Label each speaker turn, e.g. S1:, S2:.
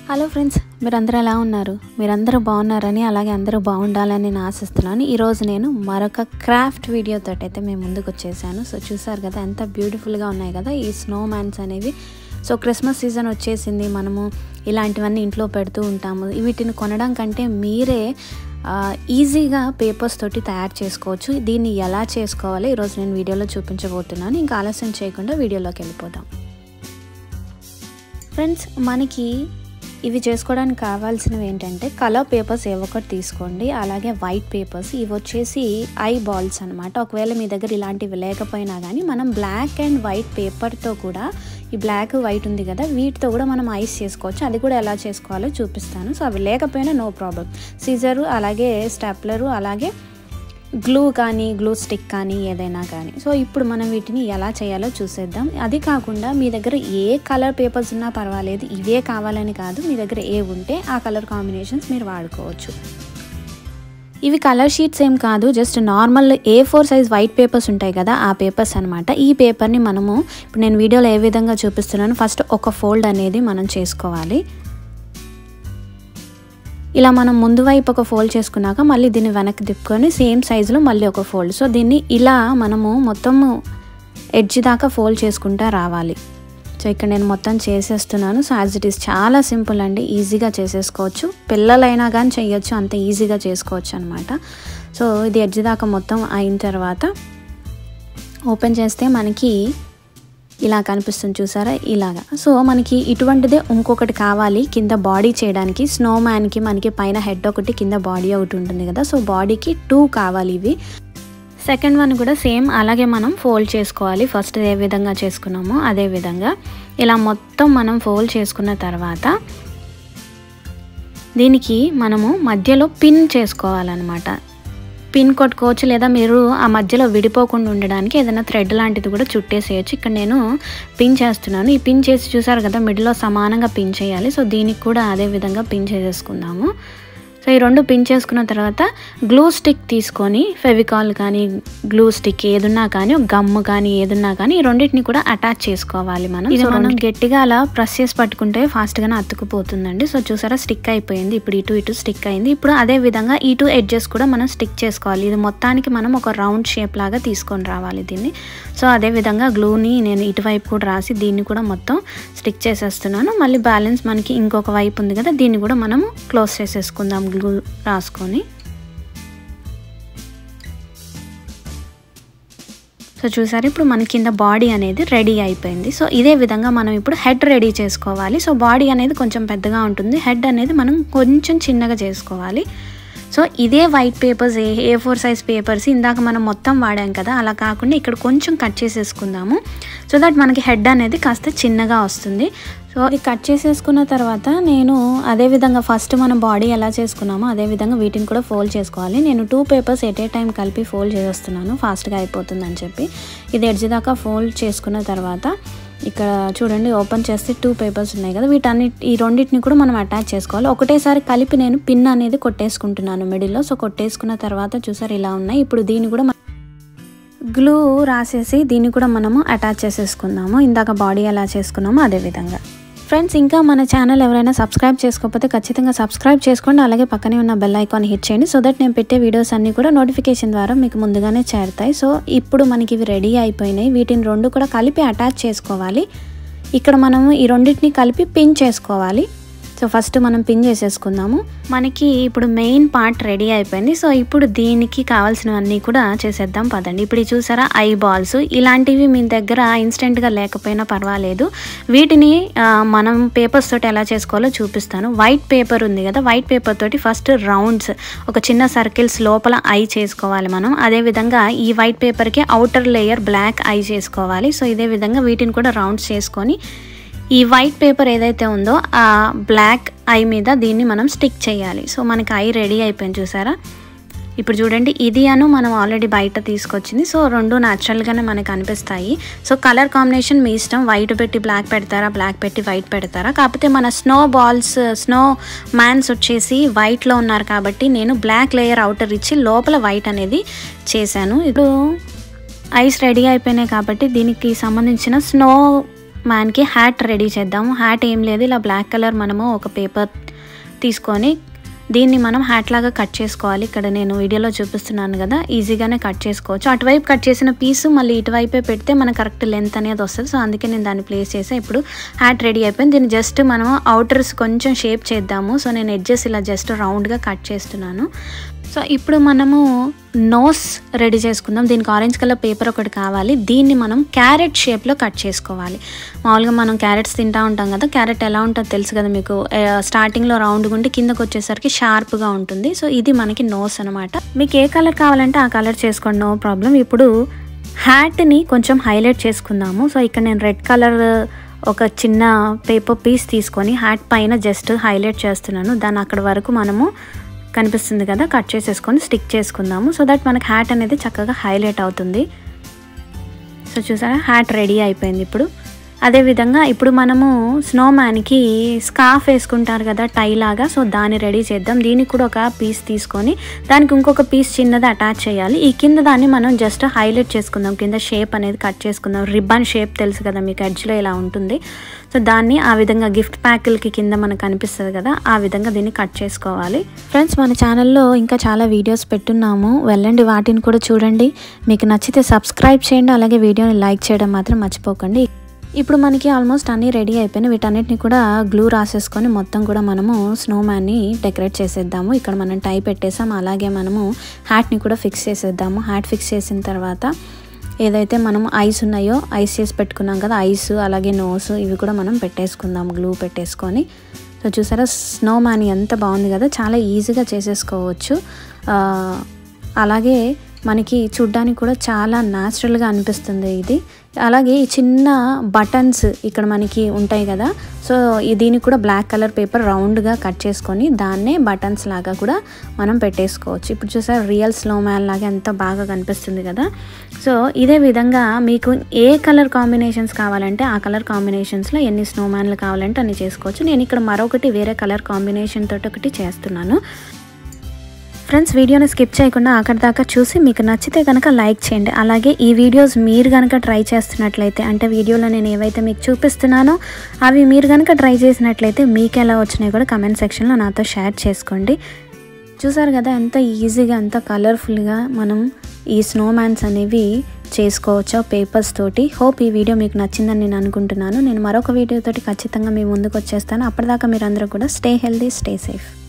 S1: hello friends మీరందరూ ఎలా ఉన్నారు మీరందరూ బాగున్నారని అలాగే అందరూ బాగుండాలని నేను ఆశిస్తున్నాను ఈరోజు నేను మరొక క్రాఫ్ట్ వీడియోతో అయితే మేము ముందుకు వచ్చేసాను సో చూసారు కదా ఎంత బ్యూటిఫుల్గా ఉన్నాయి కదా ఈ స్నో మ్యాన్స్ అనేవి సో క్రిస్మస్ సీజన్ వచ్చేసింది మనము ఇలాంటివన్నీ ఇంట్లో పెడుతూ ఉంటాము వీటిని కొనడం కంటే మీరే ఆ, ఈజీగా పేపర్స్ తోటి తయారు చేసుకోవచ్చు దీన్ని ఎలా చేసుకోవాలో ఈరోజు నేను వీడియోలో చూపించబోతున్నాను ఇంకా ఆలస్యం చేయకుండా వీడియోలోకి వెళ్ళిపోదాం ఫ్రెండ్స్ మనకి ఇవి చేసుకోవడానికి కావాల్సినవి ఏంటంటే కలర్ పేపర్స్ ఏ ఒకటి తీసుకోండి అలాగే వైట్ పేపర్స్ ఇవి వచ్చేసి ఐ బాల్స్ అనమాట ఒకవేళ మీ దగ్గర ఇలాంటివి లేకపోయినా కానీ మనం బ్లాక్ అండ్ వైట్ పేపర్తో కూడా ఈ బ్లాక్ వైట్ ఉంది కదా వీటితో కూడా మనం ఐస్ చేసుకోవచ్చు అది కూడా ఎలా చేసుకోవాలో చూపిస్తాను సో అవి లేకపోయినా నో ప్రాబ్లం సీజరు అలాగే స్టాప్లరు అలాగే గ్లూ కానీ గ్లూ స్టిక్ కానీ ఏదైనా కానీ సో ఇప్పుడు మనం వీటిని ఎలా చేయాలో చూసేద్దాం అది కాకుండా మీ దగ్గర ఏ కలర్ పేపర్స్ ఉన్నా పర్వాలేదు ఇవే కావాలని కాదు మీ దగ్గర ఏ ఉంటే ఆ కలర్ కాంబినేషన్స్ మీరు వాడుకోవచ్చు ఇవి కలర్ షీట్స్ ఏం కాదు just normal A four size white papers ఉంటాయి కదా ఆ పేపర్స్ అనమాట ఈ పేపర్ని మనము ఇప్పుడు నేను వీడియోలో ఏ విధంగా చూపిస్తున్నాను ఫస్ట్ ఒక ఫోల్డ్ అనేది మనం చేసుకోవాలి ఇలా మనం ముందు వైపు ఒక ఫోల్డ్ చేసుకున్నాక మళ్ళీ దీన్ని వెనక్కి తిప్పుకొని సేమ్ సైజులో మళ్ళీ ఒక ఫోల్డ్ సో దీన్ని ఇలా మనము మొత్తము ఎడ్జ్ దాకా ఫోల్డ్ చేసుకుంటా రావాలి సో ఇక్కడ నేను మొత్తం చేసేస్తున్నాను సో యాజ్ ఇట్ ఈస్ చాలా సింపుల్ అండి ఈజీగా చేసేసుకోవచ్చు పిల్లలైనా కానీ చేయొచ్చు అంత ఈజీగా చేసుకోవచ్చు అనమాట సో ఇది ఎడ్జ్ దాకా మొత్తం అయిన తర్వాత ఓపెన్ చేస్తే మనకి ఇలా కనిపిస్తుంది చూసారా ఇలాగా సో మనకి ఇటువంటిదే ఇంకొకటి కావాలి కింద బాడీ చేయడానికి స్నో మ్యాన్కి మనకి పైన హెడ్ ఒకటి కింద బాడీ ఒకటి ఉంటుంది కదా సో బాడీకి టూ కావాలి ఇవి సెకండ్ వన్ కూడా సేమ్ అలాగే మనం ఫోల్డ్ చేసుకోవాలి ఫస్ట్ ఏ విధంగా చేసుకున్నామో అదే విధంగా ఇలా మొత్తం మనం ఫోల్డ్ చేసుకున్న తర్వాత దీనికి మనము మధ్యలో పిన్ చేసుకోవాలన్నమాట పిన్ కొట్టుకోవచ్చు లేదా మీరు ఆ మధ్యలో విడిపోకుండా ఉండడానికి ఏదైనా థ్రెడ్ లాంటిది కూడా చుట్టేసేయచ్చు ఇక్కడ నేను పిన్ చేస్తున్నాను ఈ పిన్ చేసి చూసారు కదా మిడిల్లో సమానంగా పిన్ చేయాలి సో దీనికి కూడా అదే విధంగా పిన్ చేసేసుకుందాము సో ఈ రెండు పిన్ చేసుకున్న తర్వాత గ్లూ స్టిక్ తీసుకొని ఫెవికాల్ కానీ గ్లూ స్టిక్ ఏదున్నా కానీ గమ్ కానీ ఏదున్నా కానీ ఈ రెండింటిని కూడా అటాచ్ చేసుకోవాలి మనం ఇది మనం గట్టిగా అలా ప్రెస్ చేసి పట్టుకుంటే ఫాస్ట్గానే అతుకుపోతుందండి సో చూసారా స్టిక్ అయిపోయింది ఇప్పుడు ఇటు ఇటు స్టిక్ అయింది ఇప్పుడు అదే విధంగా ఈ టూ ఎడ్జెస్ కూడా మనం స్టిక్ చేసుకోవాలి ఇది మొత్తానికి మనం ఒక రౌండ్ షేప్ లాగా తీసుకొని రావాలి దీన్ని సో అదే విధంగా గ్లూని నేను ఇటువైపు కూడా రాసి దీన్ని కూడా మొత్తం స్టిక్ చేసేస్తున్నాను మళ్ళీ బ్యాలెన్స్ మనకి ఇంకొక వైపు ఉంది కదా దీన్ని కూడా మనము క్లోజ్ చేసేసుకుందాం గ్లూ రాసుకొని సో చూసారు ఇప్పుడు మన కింద బాడీ అనేది రెడీ అయిపోయింది సో ఇదే విధంగా మనం ఇప్పుడు హెడ్ రెడీ చేసుకోవాలి సో బాడీ అనేది కొంచెం పెద్దగా ఉంటుంది హెడ్ అనేది మనం కొంచెం చిన్నగా చేసుకోవాలి సో ఇదే white papers A A four size papers ఇందాక మనం మొత్తం వాడాం కదా అలా కాకుండా ఇక్కడ కొంచెం కట్ చేసేసుకుందాము సో దట్ మనకి హెడ్ అనేది కాస్త చిన్నగా వస్తుంది సో ఇది కట్ చేసేసుకున్న తర్వాత నేను అదే విధంగా ఫస్ట్ మనం బాడీ ఎలా చేసుకున్నామో అదే విధంగా వీటిని కూడా ఫోల్డ్ చేసుకోవాలి నేను two papers at a time కలిపి ఫోల్డ్ చేసేస్తున్నాను ఫాస్ట్గా అయిపోతుందని చెప్పి ఇది ఎడ్జ్ దాకా ఫోల్డ్ చేసుకున్న తర్వాత ఇక్కడ చూడండి ఓపెన్ చేస్తే టూ పేపర్స్ ఉన్నాయి కదా వీటన్ని ఈ రెండింటిని కూడా మనం అటాచ్ చేసుకోవాలి ఒకటేసారి కలిపి నేను పిన్ అనేది కొట్టేసుకుంటున్నాను మిడిల్లో సో కొట్టేసుకున్న తర్వాత చూసారు ఇలా ఉన్నాయి ఇప్పుడు దీన్ని కూడా గ్లూ రాసేసి దీన్ని కూడా మనము అటాచ్ చేసేసుకుందాము ఇందాక బాడీ ఎలా చేసుకున్నామో అదే విధంగా ఫ్రెండ్స్ ఇంకా మన ఛానల్ ఎవరైనా సబ్స్క్రైబ్ చేసుకోకపోతే ఖచ్చితంగా సబ్స్క్రైబ్ చేసుకోండి అలాగే పక్కనే ఉన్న బెల్ ఐకాన్ హిట్ చేయండి సో దట్ నేను పెట్టే వీడియోస్ అన్నీ కూడా నోటిఫికేషన్ ద్వారా మీకు ముందుగానే చేరుతాయి సో ఇప్పుడు మనకి ఇవి రెడీ అయిపోయినాయి వీటిని రెండు కూడా కలిపి అటాచ్ చేసుకోవాలి ఇక్కడ మనము ఈ రెండింటిని కలిపి పిన్ చేసుకోవాలి సో ఫస్ట్ మనం పిన్ చేసేసుకుందాము మనకి ఇప్పుడు మెయిన్ పార్ట్ రెడీ అయిపోయింది సో ఇప్పుడు దీనికి కావాల్సినవన్నీ కూడా చేసేద్దాం పదండి ఇప్పుడు ఇది చూసారా ఐ బాల్స్ ఇలాంటివి మీ దగ్గర ఇన్స్టెంట్గా లేకపోయినా పర్వాలేదు వీటిని ఆ, మనం పేపర్స్ తోటి ఎలా చేసుకోవాలో చూపిస్తాను వైట్ పేపర్ ఉంది కదా వైట్ పేపర్ తోటి ఫస్ట్ రౌండ్స్ ఒక చిన్న సర్కిల్స్ లోపల ఐ చేసుకోవాలి మనం అదేవిధంగా ఈ వైట్ పేపర్కి అవుటర్ లేయర్ బ్లాక్ ఐ చేసుకోవాలి సో ఇదే విధంగా వీటిని కూడా రౌండ్స్ చేసుకొని ఈ వైట్ పేపర్ ఏదైతే ఉందో ఆ బ్లాక్ ఐ మీద దీన్ని మనం స్టిక్ చేయాలి సో మనకి ఐ రెడీ అయిపోయింది చూసారా ఇప్పుడు చూడండి ఇది అను మనం ఆల్రెడీ బయట తీసుకొచ్చింది సో రెండు న్యాచురల్గానే మనకు అనిపిస్తాయి సో కలర్ కాంబినేషన్ మీ ఇష్టం వైట్ పెట్టి బ్లాక్ పెడతారా బ్లాక్ పెట్టి వైట్ పెడతారా కాకపోతే మన స్నో బాల్స్ స్నో మ్యాన్స్ వచ్చేసి వైట్లో ఉన్నారు కాబట్టి నేను బ్లాక్ లేయర్ అవుటర్ ఇచ్చి లోపల వైట్ అనేది చేశాను ఇప్పుడు ఐస్ రెడీ అయిపోయినాయి కాబట్టి దీనికి సంబంధించిన స్నో మ్యాన్కి హ్యాట్ రెడీ చేద్దాము హ్యాట్ ఏం లేదు ఇలా బ్లాక్ కలర్ మనము ఒక పేపర్ తీసుకొని దీన్ని మనం హ్యాట్ లాగా కట్ చేసుకోవాలి ఇక్కడ నేను వీడియోలో చూపిస్తున్నాను కదా ఈజీగానే కట్ చేసుకోవచ్చు అటువైపు కట్ చేసిన పీసు మళ్ళీ ఇటువైపే పెడితే మనకు కరెక్ట్ లెంత్ అనేది వస్తుంది సో అందుకే నేను దాన్ని ప్లేస్ చేసా ఇప్పుడు హ్యాట్ రెడీ అయిపోయింది దీన్ని జస్ట్ మనం అవుటర్స్ కొంచెం షేప్ చేద్దాము సో నేను ఎడ్జెస్ ఇలా జస్ట్ రౌండ్గా కట్ చేస్తున్నాను సో ఇప్పుడు మనము నోస్ రెడీ చేసుకుందాం దీనికి ఆరెంజ్ కలర్ పేపర్ ఒకటి కావాలి దీన్ని మనం క్యారెట్ షేప్లో కట్ చేసుకోవాలి మామూలుగా మనం క్యారెట్స్ తింటా ఉంటాం కదా క్యారెట్ ఎలా ఉంటుందో తెలుసు కదా మీకు ఆ, స్టార్టింగ్లో రౌండ్గా ఉండి కిందకు వచ్చేసరికి షార్ప్గా ఉంటుంది సో ఇది మనకి నోస్ అనమాట మీకు ఏ కలర్ కావాలంటే ఆ కలర్ చేసుకోండి నో ప్రాబ్లం ఇప్పుడు హ్యాట్ని కొంచెం హైలైట్ చేసుకుందాము సో ఇక్కడ నేను రెడ్ కలర్ ఒక చిన్న పేపర్ పీస్ తీసుకొని హ్యాట్ పైన జస్ట్ హైలైట్ చేస్తున్నాను దాన్ని అక్కడ వరకు మనము కనిపిస్తుంది కదా కట్ చేసేసుకొని స్టిక్ చేసుకుందాము సో దట్ మనకి హ్యాట్ అనేది చక్కగా హైలైట్ అవుతుంది సో చూసారా హ్యాట్ రెడీ అయిపోయింది ఇప్పుడు అదేవిధంగా ఇప్పుడు మనము స్నో మ్యాన్కి స్కార్ఫ్ వేసుకుంటారు కదా టై లాగా సో దాన్ని రెడీ చేద్దాం దీనికి కూడా ఒక పీస్ తీసుకొని దానికి ఇంకొక పీస్ చిన్నది అటాచ్ చేయాలి ఈ కింద దాన్ని మనం జస్ట్ హైలైట్ చేసుకుందాం కింద షేప్ అనేది కట్ చేసుకుందాం రిబ్బన్ షేప్ తెలుసు కదా మీకు ఎడ్జ్లో ఇలా ఉంటుంది సో దాన్ని ఆ విధంగా గిఫ్ట్ ప్యాకులకి కింద మనకు కనిపిస్తుంది కదా ఆ విధంగా దీన్ని కట్ చేసుకోవాలి ఫ్రెండ్స్ మన ఛానల్లో ఇంకా చాలా వీడియోస్ పెట్టున్నాము వెళ్ళండి వాటిని కూడా చూడండి మీకు నచ్చితే సబ్స్క్రైబ్ చేయండి అలాగే వీడియోని లైక్ చేయడం మాత్రం మర్చిపోకండి ఇప్పుడు మనకి ఆల్మోస్ట్ అన్నీ రెడీ అయిపోయినాయి వీటన్నిటిని కూడా గ్లూ రాసేసుకొని మొత్తం కూడా మనము స్నోమ్యాన్ని డెకరేట్ చేసేద్దాము ఇక్కడ మనం టై పెట్టేసాం అలాగే మనము హ్యాట్ని కూడా ఫిక్స్ చేసేద్దాము హ్యాట్ ఫిక్స్ చేసిన తర్వాత ఏదైతే మనం ఐస్ ఉన్నాయో ఐస్ చేసి పెట్టుకున్నాం కదా ఐస్ అలాగే నోస్ ఇవి కూడా మనం పెట్టేసుకుందాం గ్లూ పెట్టేసుకొని సో చూసారా స్నో మ్యాన్ ఎంత బాగుంది కదా చాలా ఈజీగా చేసేసుకోవచ్చు ఆ, అలాగే మనకి చూడ్డానికి కూడా చాలా న్యాచురల్గా అనిపిస్తుంది ఇది అలాగే ఈ చిన్న బటన్స్ ఇక్కడ మనకి ఉంటాయి కదా సో ఈ దీనికి కూడా బ్లాక్ కలర్ పేపర్ రౌండ్గా కట్ చేసుకొని దాన్నే బటన్స్ లాగా కూడా మనం పెట్టేసుకోవచ్చు ఇప్పుడు చూసారు రియల్ స్లో మ్యాన్ లాగా ఎంత బాగా కనిపిస్తుంది కదా సో ఇదే విధంగా మీకు ఏ కలర్ కాంబినేషన్స్ కావాలంటే ఆ కలర్ కాంబినేషన్స్లో ఎన్ని స్నో మ్యాన్లు కావాలంటే అన్ని చేసుకోవచ్చు నేను ఇక్కడ మరొకటి వేరే కలర్ కాంబినేషన్ తోటి ఒకటి చేస్తున్నాను ఫ్రెండ్స్ వీడియోని స్కిప్ చేయకుండా అక్కడి దాకా చూసి మీకు నచ్చితే కనుక లైక్ చేయండి అలాగే ఈ వీడియోస్ మీరు కనుక ట్రై చేస్తున్నట్లయితే అంటే వీడియోలో నేను ఏవైతే మీకు చూపిస్తున్నానో అవి మీరు కనుక ట్రై చేసినట్లయితే మీకు ఎలా వచ్చినాయి కూడా కమెంట్ సెక్షన్లో నాతో షేర్ చేసుకోండి చూసారు కదా ఎంత ఈజీగా ఎంత కలర్ఫుల్గా మనం ఈ స్నో మ్యాన్స్ అనేవి చేసుకోవచ్చో పేపర్స్ తోటి హోప్ ఈ వీడియో మీకు నచ్చిందని నేను అనుకుంటున్నాను నేను మరొక వీడియోతోటి ఖచ్చితంగా మీ ముందుకు వచ్చేస్తాను అప్పటిదాకా మీరు అందరూ కూడా స్టే హెల్దీ స్టే సేఫ్